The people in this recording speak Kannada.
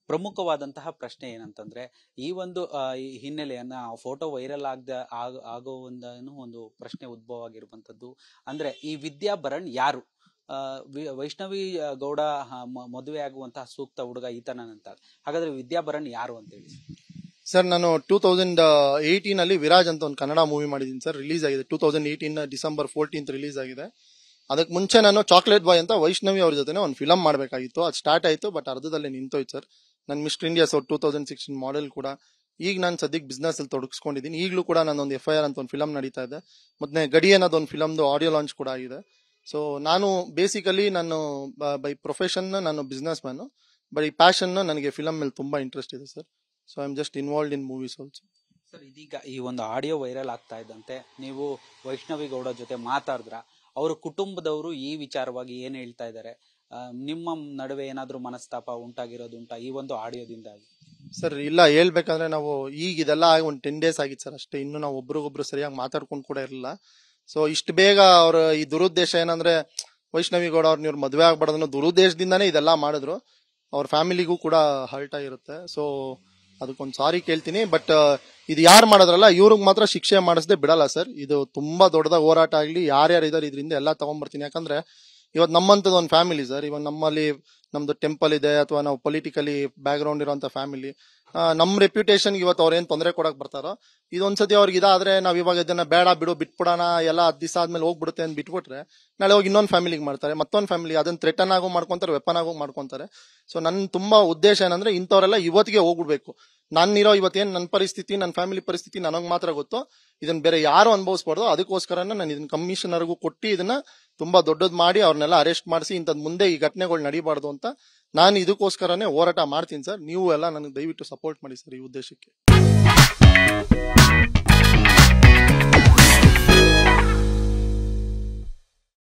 ಪ್ರಮುಖವಾದಂತಹ ಪ್ರಶ್ನೆ ಏನಂತಂದ್ರೆ ಈ ಒಂದು ಆ, ಈ ಹಿನ್ನೆಲೆಯನ್ನ ಫೋಟೋ ವೈರಲ್ ಆಗದ ಆಗ ಆಗುವಂದನು ಒಂದು ಪ್ರಶ್ನೆ ಉದ್ಭವ ಆಗಿರುವಂತದ್ದು ಅಂದ್ರೆ ಈ ವಿದ್ಯಾಭರಣ್ ಯಾರು ಆ, ವಿ- ವೈಷ್ಣವಿ ಆ, ಗೌಡ ಆ, ಮ- ಮದುವೆ ಆಗುವಂತಹ ಸೂಕ್ತ ಹುಡುಗ ಈತನಂತ ಹಾಗಾದ್ರೆ ವಿದ್ಯಾಭರಣ್ ಯಾರು ಅಂತ ಹೇಳಿ ಸರ್ ನಾನು ಟೂ ತೌಸಂಡ್ ಏಯ್ಟೀನ್ ಅಲ್ಲಿ ವಿರಾಜ್ ಅಂತ ಒಂದು ಕನ್ನಡ ಮೂವಿ ಮಾಡಿದ್ದೀನಿ ಸರ್ ರಿಲೀಸ್ ಆಗಿದೆ two thousand eighteen December fourteenth release ಆಗಿದೆ ಅದಕ್ಕೆ ಮುಂಚೆ ನಾನು ಚಾಕ್ಲೇಟ್ ಬಾಯ್ ಅಂತ ವೈಷ್ಣವಿ ಅವ್ರ ಜೊತೆ ಒಂದು ಫಿಲಮ್ ಮಾಡಬೇಕಾಗಿತ್ತು ಅದು ಸ್ಟಾರ್ಟ್ ಆಯಿತು ಬಟ್ ಅರ್ಧದಲ್ಲೇ ನಿಂತೋಯ್ತು ಸರ್ ನನ್ನ mister India so two thousand sixteen model ಕೂಡ ಈಗ ನಾನು ಸದ್ಯಕ್ಕೆ ಬಿಸ್ನೆಸ್ ಅಲ್ಲಿ ತೊಡಗಿಸ್ಕೊಂಡಿದ್ದೀನಿ ಈಗಲೂ ಕೂಡ ನಾನೊಂದು ಎಫ್ ಐ ಆರ್ ಅಂತ ಒಂದು ಫಿಲಮ್ ನಡೀತಾ ಇದೆ ಮತ್ತೆ ಗಡಿ ಅನ್ನೋದು ಒಂದು ಫಿಲಮ್ದು ಆಡಿಯೋ ಲಾಂಚ್ ಕೂಡ ಆಗಿದೆ ಸೊ ನಾನು ಬೇಸಿಕಲಿ ನಾನು ಬೈ ಪ್ರೊಫೆಷನ್ ನಾನು ಬಿಸ್ನೆಸ್ ಮ್ಯಾನು ಬಟ್ ಈ ಪ್ಯಾಷನ್ ನನಗೆ ಫಿಲಮ್ ಮೇಲೆ ತುಂಬಾ ಇಂಟ್ರೆಸ್ಟ್ ಇದೆ sir so I am just involved in movies also sir ಇದೀಗ ಈ ಒಂದು ಆಡಿಯೋ ವೈರಲ್ ಆಗ್ತಾ ಇದ್ದಂತೆ ನೀವು ವೈಷ್ಣವಿ ಗೌಡ ಜೊತೆ ಮಾತಾಡಿದ್ರ ಅವ್ರ ಕುಟುಂಬದವರು ಈ ವಿಚಾರವಾಗಿ ಏನ್ ಹೇಳ್ತಾ ಇದ್ದಾರೆ ಆ, ನಿಮ್ಮ ನಡುವೆ ಏನಾದ್ರೂ ಮನಸ್ತಾಪ ಉಂಟಾಗಿರೋದು ಉಂಟಾ ಈ ಒಂದು ಆಡಿಯೋದಿಂದಾಗಿ ಸರ್ ಇಲ್ಲ ಹೇಳ್ಬೇಕಂದ್ರೆ ನಾವು ಈಗ ಇದೆಲ್ಲ ಆಗಿ ಒಂದು ಟೆನ್ ಡೇಸ್ ಆಗಿತ್ತು ಸರ್ ಅಷ್ಟೇ ಇನ್ನು ನಾವು ಒಬ್ರಿಗೊಬ್ರು ಸರಿಯಾಗಿ ಮಾತಾಡ್ಕೊಂಡು ಕೂಡ ಇರಲಿಲ್ಲ ಸೊ ಇಷ್ಟು ಬೇಗ ಅವ್ರ ಈ ದುರುದ್ದೇಶ ಏನಂದ್ರೆ ವೈಷ್ಣವಿ ಗೌಡ ಅವ್ರನ್ನ ಇವ್ರು ಮದುವೆ ಆಗ್ಬಾರ್ದು ಅನ್ನೋ ದುರುದ್ದೇಶದಿಂದಾನೇ ಇದೆಲ್ಲ ಮಾಡಿದ್ರು ಅವ್ರ ಫ್ಯಾಮಿಲಿಗೂ ಕೂಡ ಹರ್ಟ್ ಆಗಿರುತ್ತೆ ಸೊ ಅದಕ್ಕೊಂದು ಸಾರಿ ಕೇಳ್ತೀನಿ ಬಟ್ ಇದು ಯಾರು ಮಾಡೋದ್ರಲ್ಲ ಇವ್ರಿಗೆ ಮಾತ್ರ ಶಿಕ್ಷೆ ಮಾಡಿಸದೆ ಬಿಡಲ್ಲ ಸರ್ ಇದು ತುಂಬಾ ದೊಡ್ಡದಾಗಿ ಹೋರಾಟ ಆಗಲಿ ಯಾರ್ಯಾರು ಇದಾರೆ ಇದರಿಂದ ಎಲ್ಲ ತಗೊಂಡ್ಬರ್ತೀನಿ ಯಾಕಂದ್ರೆ ಇವತ್ತು ನಮ್ಮಂಥದ್ದು ಒಂದು ಫ್ಯಾಮಿಲಿ ಸರ್ ಇವಾಗ ನಮ್ಮಲ್ಲಿ ನಮ್ದು ಟೆಂಪಲ್ ಇದೆ ಅಥವಾ ನಾವು ಪೊಲಿಟಿಕಲಿ ಬ್ಯಾಕ್ ಗ್ರೌಂಡ್ ಇರುವಂತ ಫ್ಯಾಮಿಲಿ ನಮ್ಮ ರೆಪ್ಯುಟೇಷನ್ ಇವತ್ತು ಅವ್ರು ಏನ್ ತೊಂದರೆ ಕೊಡಕ್ ಬರ್ತಾರೋ ಇದೊಂದ್ಸತಿ ಅವ್ರಿಗೆ ಇದಾದ್ರೆ ನಾವ್ ಇವಾಗ ಇದನ್ನ ಬೇಡ ಬಿಡು ಬಿಟ್ಬಿಡೋಣ ಎಲ್ಲ ಹತ್ತು ದಿವಸ ಆದ್ಮೇಲೆ ಹೋಗ್ಬಿಡುತ್ತೆ ಅಂತ ಬಿಟ್ಬಿಟ್ರೆ ನಾಳೆ ಹೋಗಿ ಇನ್ನೊಂದು ಫ್ಯಾಮಿಲಿಗೆ ಮಾಡ್ತಾರೆ ಮತ್ತೊಂದು ಫ್ಯಾಮಿಲಿ ಅದನ್ನ ಥ್ರೆಟನ್ ಆಗೋ ಮಾಡ್ಕೊಂತಾರೆ ವೆಪನ್ ಆಗೋ ಮಾಡ್ಕೊಂತಾರೆ ಸೊ ನನ್ನ ತುಂಬಾ ಉದ್ದೇಶ ಏನಂದ್ರೆ ಇಂಥವರೆಲ್ಲ ಇವತ್ತಿಗೆ ಹೋಗ್ಬಿಡ್ಬೇಕು ನಾನಿರೋ ಇವತ್ತೇನ್ ನನ್ನ ಪರಿಸ್ಥಿತಿ ನನ್ನ ಫ್ಯಾಮಿಲಿ ಪರಿಸ್ಥಿತಿ ನನಗೆ ಮಾತ್ರ ಗೊತ್ತು ಇದನ್ನ ಬೇರೆ ಯಾರು ಅನುಭವಿಸ್ಬಾರ್ದು ಅದಕ್ಕೋಸ್ಕರನೇ ನಾನು ಇದನ್ನ ಕಮಿಷನರ್ಗೂ ಕೊಟ್ಟು ಇದನ್ನ ತುಂಬಾ ದೊಡ್ಡದ್ ಮಾಡಿ ಅವ್ರನ್ನೆಲ್ಲ ಅರೆಸ್ಟ್ ಮಾಡಿಸಿ ಇಂಥದ್ ಮುಂದೆ ಈ ಘಟನೆಗಳು ನಡೀಬಾರ್ದು ಅಂತ ನಾನು ಇದಕ್ಕೋಸ್ಕರನೇ ಹೋರಾಟ ಮಾಡ್ತೀನಿ ಸರ್ ನೀವು ಎಲ್ಲ ನನಗೆ ದಯವಿಟ್ಟು ಸಪೋರ್ಟ್ ಮಾಡಿ ಸರ್ ಈ ಉದ್ದೇಶಕ್ಕೆ